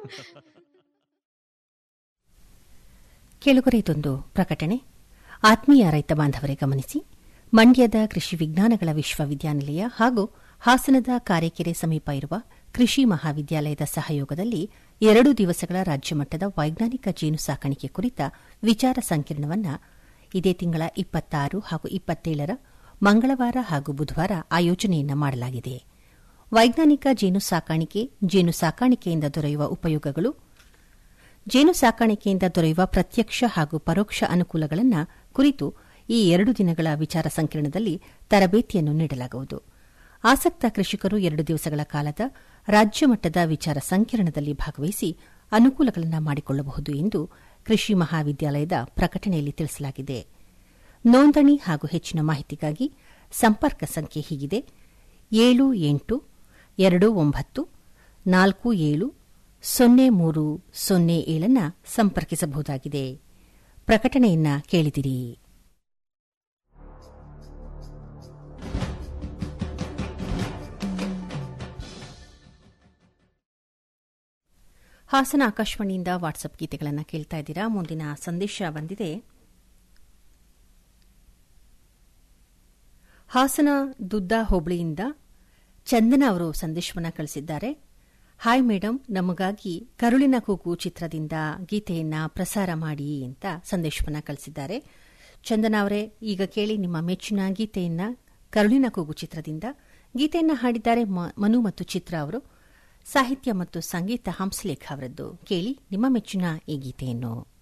ಕೆಳಗರೆ ಇದೊಂದು ಪ್ರಕಟಣೆ ಆತ್ಮೀಯ ರೈತ ಬಾಂಧವರೇ ಗಮನಿಸಿ ಮಂಡ್ಯದ ಕೃಷಿ ವಿಜ್ಞಾನಗಳ ವಿಶ್ವವಿದ್ಯಾನಿಲಯ ಹಾಗೂ ಹಾಸನದ ಕಾರೆಕೆರೆ ಸಮೀಪ ಇರುವ ಕೃಷಿ ಮಹಾವಿದ್ಯಾಲಯದ ಸಹಯೋಗದಲ್ಲಿ ಎರಡು ದಿವಸಗಳ ರಾಜ್ಯಮಟ್ಟದ ವೈಜ್ಞಾನಿಕ ಜೇನು ಸಾಕಾಣಿಕೆ ಕುರಿತ ವಿಚಾರ ಸಂಕಿರಣವನ್ನು ಇದೇ ತಿಂಗಳ ಇಪ್ಪತ್ತಾರು ಹಾಗೂ ಇಪ್ಪತ್ತೇಳರ ಮಂಗಳವಾರ ಹಾಗೂ ಬುಧವಾರ ಆಯೋಜನೆಯನ್ನ ಮಾಡಲಾಗಿದೆ ವೈಜ್ಞಾನಿಕ ಜೇನು ಸಾಕಾಣಿಕೆ ಜೇನು ಸಾಕಾಣಿಕೆಯಿಂದ ದೊರೆಯುವ ಉಪಯೋಗಗಳು ಜೇನು ಸಾಕಾಣಿಕೆಯಿಂದ ದೊರೆಯುವ ಪ್ರತ್ಯಕ್ಷ ಹಾಗೂ ಪರೋಕ್ಷ ಅನುಕೂಲಗಳನ್ನು ಕುರಿತು ಈ ಎರಡು ದಿನಗಳ ವಿಚಾರ ಸಂಕಿರಣದಲ್ಲಿ ತರಬೇತಿಯನ್ನು ನೀಡಲಾಗುವುದು ಆಸಕ್ತ ಕೃಷಿಕರು ಎರಡು ದಿವಸಗಳ ಕಾಲದ ರಾಜ್ಯ ಮಟ್ಟದ ವಿಚಾರ ಸಂಕಿರಣದಲ್ಲಿ ಭಾಗವಹಿಸಿ ಅನುಕೂಲಗಳನ್ನು ಮಾಡಿಕೊಳ್ಳಬಹುದು ಎಂದು ಕೃಷಿ ಮಹಾವಿದ್ಯಾಲಯದ ಪ್ರಕಟಣೆಯಲ್ಲಿ ತಿಳಿಸಲಾಗಿದೆ ನೋಂದಣಿ ಹಾಗೂ ಹೆಚ್ಚಿನ ಮಾಹಿತಿಗಾಗಿ ಸಂಪರ್ಕ ಸಂಖ್ಯೆ ಹೀಗಿದೆ ಏಳು ಎಂಟು ಎರಡು ಒಂಬತ್ತು ನಾಲ್ಕು ಏಳು ಸೊನ್ನೆ ಮೂರು ಸೊನ್ನೆ ಏಳನ್ನ ಸಂಪರ್ಕಿಸಬಹುದಾಗಿದೆ ಪ್ರಕಟಣೆಯನ್ನ ಕೇಳಿದಿರಿ ಹಾಸನ ಆಕಾಶವಾಣಿಯಿಂದ ವಾಟ್ಸಪ್ ಗೀತೆಗಳನ್ನು ಕೇಳ್ತಾ ಇದ್ದೀರಾ ಮುಂದಿನ ಸಂದೇಶ ಬಂದಿದೆ ಹಾಸನ ದುದ್ದ ಹೋಬಳಿಯಿಂದ ಚಂದನ ಅವರು ಸಂದೇಶವನ್ನು ಕಳಿಸಿದ್ದಾರೆ ಹಾಯ್ ಮೇಡಮ್ ನಮಗಾಗಿ ಕರುಳಿನ ಕೂಗು ಚಿತ್ರದಿಂದ ಗೀತೆಯನ್ನ ಪ್ರಸಾರ ಮಾಡಿ ಅಂತ ಸಂದೇಶವನ್ನು ಕಳಿಸಿದ್ದಾರೆ ಚಂದನ ಅವರೇ ಈಗ ಕೇಳಿ ನಿಮ್ಮ ಮೆಚ್ಚಿನ ಗೀತೆಯನ್ನ ಕರುಳಿನ ಕೂಗು ಚಿತ್ರದಿಂದ ಗೀತೆಯನ್ನ ಹಾಡಿದ್ದಾರೆ ಮನು ಮತ್ತು ಚಿತ್ರ ಅವರು ಸಾಹಿತ್ಯ ಮತ್ತು ಸಂಗೀತ ಹಂಸಲೇಖ ಅವರದ್ದು ಕೇಳಿ ನಿಮ್ಮ ಮೆಚ್ಚಿನ ಈ ಗೀತೆಯನ್ನು